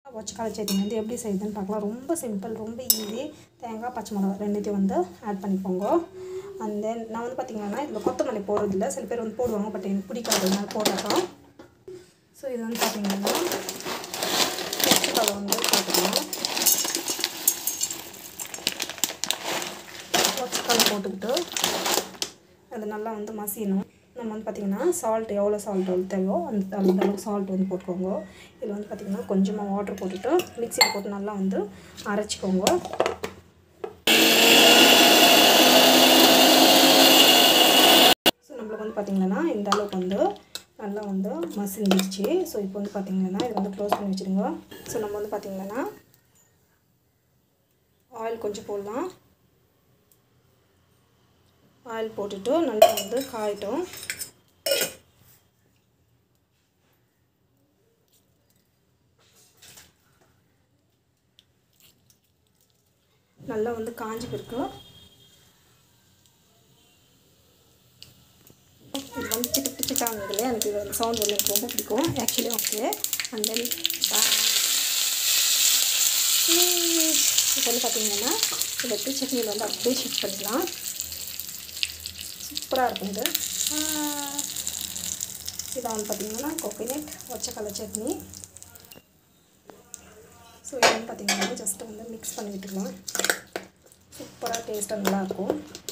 ஒச்சக்கால சட்னி வந்து எப்படி செய்யுதுன்னு பார்க்கலாம் ரொம்ப சிம்பிள் ரொம்ப ஈஸி தேங்காய் பச்சை மிளகா ரெண்டுத்தையும் வந்து ஆட் பண்ணிக்கோங்க அண்ட் தென் நான் வந்து பார்த்திங்கன்னா இதில் கொத்தமல்லி போடுறதில்ல சில பேர் வந்து போடுவாங்க பட் எனக்கு பிடிக்காததுனால போடுறோம் ஸோ இது வந்து பார்த்திங்கன்னா ஒச்சக்காலை வந்து போட்டுக்கலாம் ஒச்சக்காலை போட்டுக்கிட்டு அது நல்லா வந்து மசியணும் நம்ம வந்து பார்த்திங்கன்னா சால்ட் எவ்வளோ சால்ட் வந்து தேவையோ அந்த அந்த அளவுக்கு சால்ட் வந்து போட்டுக்கோங்க இதில் வந்து பார்த்திங்கன்னா கொஞ்சமாக வாட்டர் போட்டுட்டு மிக்சியில் போட்டு நல்லா வந்து அரைச்சிக்கோங்க ஸோ நம்மளுக்கு வந்து பார்த்திங்கன்னா இந்த அளவுக்கு வந்து நல்லா வந்து மசிஞ்சிருச்சு ஸோ இப்போ வந்து பார்த்திங்கன்னா இதை வந்து க்ளோஸ் பண்ணி வச்சுருங்க ஸோ நம்ம வந்து பார்த்திங்கன்னா ஆயில் கொஞ்சம் போடலாம் ஆயில் போட்டுட்டு நல்லா வந்து காயட்டும் நல்லா வந்து காஞ்சி பிறகு இது வந்து சிட்டு பிச்சுட்டாங்க இல்லையா எனக்கு இது சவுண்ட் வந்து எனக்கு ரொம்ப பிடிக்கும் ஆக்சுவலி ஓகே அண்ட் தென் இப்போ வந்து பார்த்தீங்கன்னா இதை எடுத்து சட்னியில் வந்து அப்படியே ஷிஃப்ட் பண்ணிக்கலாம் சூப்பராக இருக்கும் இது இதை வந்து பார்த்திங்கன்னா கோகோனட் ஒச்சக்கடலை சட்னி ஸோ இது வந்து பார்த்திங்கன்னா ஜஸ்ட்டு வந்து மிக்ஸ் பண்ணி விட்டுக்கலாம் சூப்பராக டேஸ்ட்டாக நல்லாயிருக்கும்